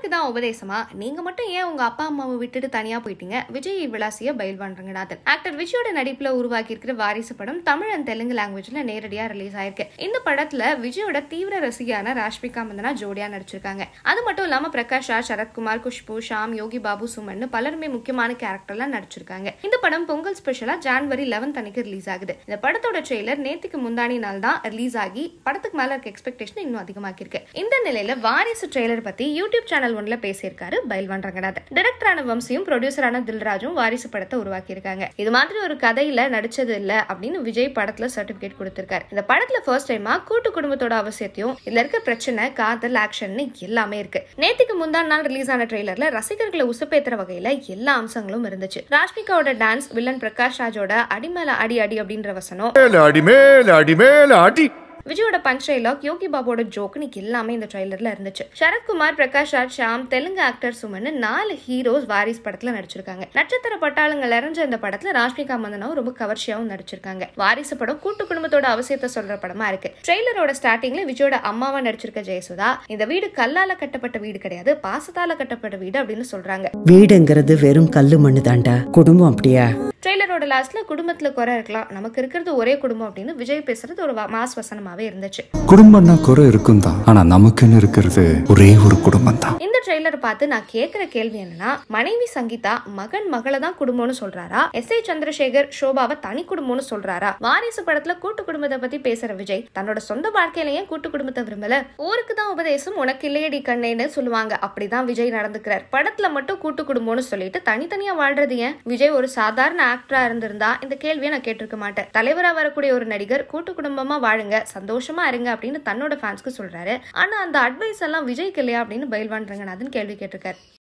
யாருக்கு தான் உபதேசமா நீங்க மட்டும் ஏன் உங்க அப்பா அம்மாவை விட்டுட்டு தனியா போயிட்டீங்க விஜய் விளாசிய பயில்வான் ரங்கநாதன் ஆக்டர் விஜயோட நடிப்புல உருவாக்கி இருக்கிற வாரிசு படம் தமிழ் அண்ட் தெலுங்கு லாங்குவேஜ்ல நேரடியா ரிலீஸ் ஆயிருக்கு இந்த படத்துல விஜயோட தீவிர ரசிகையான ராஷ்மிகா மந்தனா ஜோடியா நடிச்சிருக்காங்க அது மட்டும் இல்லாம பிரகாஷ் ராஜ் சரத்குமார் குஷ்பு ஷாம் யோகி பாபு சுமன் பலருமே முக்கியமான கேரக்டர்லாம் நடிச்சிருக்காங்க இந்த படம் பொங்கல் ஸ்பெஷலா ஜான்வரி 11th அன்னைக்கு ரிலீஸ் ஆகுது இந்த படத்தோட ட்ரெய்லர் நேத்துக்கு முந்தானி நாள் தான் ரிலீஸ் ஆகி படத்துக்கு மேல இருக்க எக்ஸ்பெக்டேஷன் இன்னும் அதிகமாக்கி இருக்கு இந்த நிலையில வாரிசு ட்ரெய்லர் பத்தி யூடியூப் சேனல் ஒன்ல பேசியிருக்காரு பைல்வான் ரங்கநாதன் டைரக்டரான வம்சியும் ப்ரொடியூசரான தில்ராஜும் வாரிசு படத்தை உருவாக்கி இருக்காங்க இது மாதிரி ஒரு கதையில நடிச்சது இல்ல அப்படின்னு விஜய் படத்துல சர்டிபிகேட் கொடுத்திருக்காரு இந்த படத்துல ஃபர்ஸ்ட் டைமா கூட்டு குடும்பத்தோட அவசியத்தையும் இதுல இருக்க பிரச்சனை காதல் ஆக்ஷன் எல்லாமே இருக்கு நேத்துக்கு முந்தான நாள் ரிலீஸ் ஆன ட்ரெய்லர்ல ரசிகர்களை உசுப்பேத்துற வகையில எல்லா அம்சங்களும் இருந்துச்சு ராஷ்மிகாவோட டான்ஸ் வில்லன் பிரகாஷ் ராஜோட அடிமேல அடி அடி அப்படின்ற வசனம் மேல அடி மேல அடி மேல அடி விஜயோட பஞ்ச் டைலாக் யோகி பாபோட ஜோக்குன்னு எல்லாமே இந்த ட்ரைலர்ல இருந்துச்சு சரத்குமார் பிரகாஷ் ராஜ் ஷாம் தெலுங்கு ஆக்டர் சுமன் நாலு ஹீரோஸ் வாரிஸ் படத்துல நடிச்சிருக்காங்க நட்சத்திர பட்டாளங்கள் நிறைஞ்ச இந்த படத்துல ராஷ்மிகா மந்தனாவும் ரொம்ப கவர்ச்சியாவும் நடிச்சிருக்காங்க வாரிசு படம் கூட்டு குடும்பத்தோட அவசியத்தை சொல்ற படமா இருக்கு ட்ரெய்லரோட ஸ்டார்டிங்ல விஜயோட அம்மாவா நடிச்சிருக்க ஜெயசுதா இந்த வீடு கல்லால கட்டப்பட்ட வீடு கிடையாது பாசத்தால கட்டப்பட்ட வீடு அப்படின்னு சொல்றாங்க வீடுங்கிறது வெறும் கல்லு மண்ணு தாண்டா குடும்பம் அப்படியா ட்ரெய்லரோட லாஸ்ட்ல குடும்பத்துல குறை இருக்கலாம் நமக்கு இருக்கிறது ஒரே குடும்பம் அப்படின்னு விஜய் பேசுறது ஒரு வ- மாஸ் வசனமாவே இருந்துச்சு குடும்பம்னா குறை இருக்கும் தான் ஆனா நமக்குன்னு இருக்கிறது ஒரே ஒரு குடும்பம் தான் இந்த ட்ரெய்லர் பார்த்து நான் கேக்குற கேள்வி என்னன்னா மனைவி சங்கீதா மகன் மகளை தான் குடும்பம்னு சொல்றாரா எஸ் ஏ சந்திரசேகர் ஷோபாவை தனி குடும்பம்னு சொல்றாரா வாரிசு படத்துல கூட்டு குடும்பத்தை பத்தி பேசுற விஜய் தன்னோட சொந்த வாழ்க்கையில ஏன் கூட்டு குடும்பத்தை விரும்பல ஊருக்கு தான் உபதேசம் உனக்கு இல்லையடி கண்ணேன்னு சொல்லுவாங்க அப்படிதான் விஜய் நடந்துக்கிறார் படத்துல மட்டும் கூட்டு குடும்பம்னு சொல்லிட்டு தனித்தனியா வாழ்றது ஏன் விஜய் ஒரு சாதாரண ஆக்டரா இருந்திருந்தா இந்த கேள்வியை நான் கேட்டிருக்க மாட்டேன் தலைவரா வரக்கூடிய ஒரு நடிகர் கூட்டு குடும்பமா வாழுங்க சந்தோஷமா இருங்க அப்படின்னு தன்னோட ஃபேன்ஸ்க்கு சொல்றாரு ஆனா அந்த அட்வைஸ் எல்லாம் விஜய்க்கு இல்லையா அப்படின்னு பயில்வான் ரங்கநாதன் கேள்வி கேட்டிருக்காரு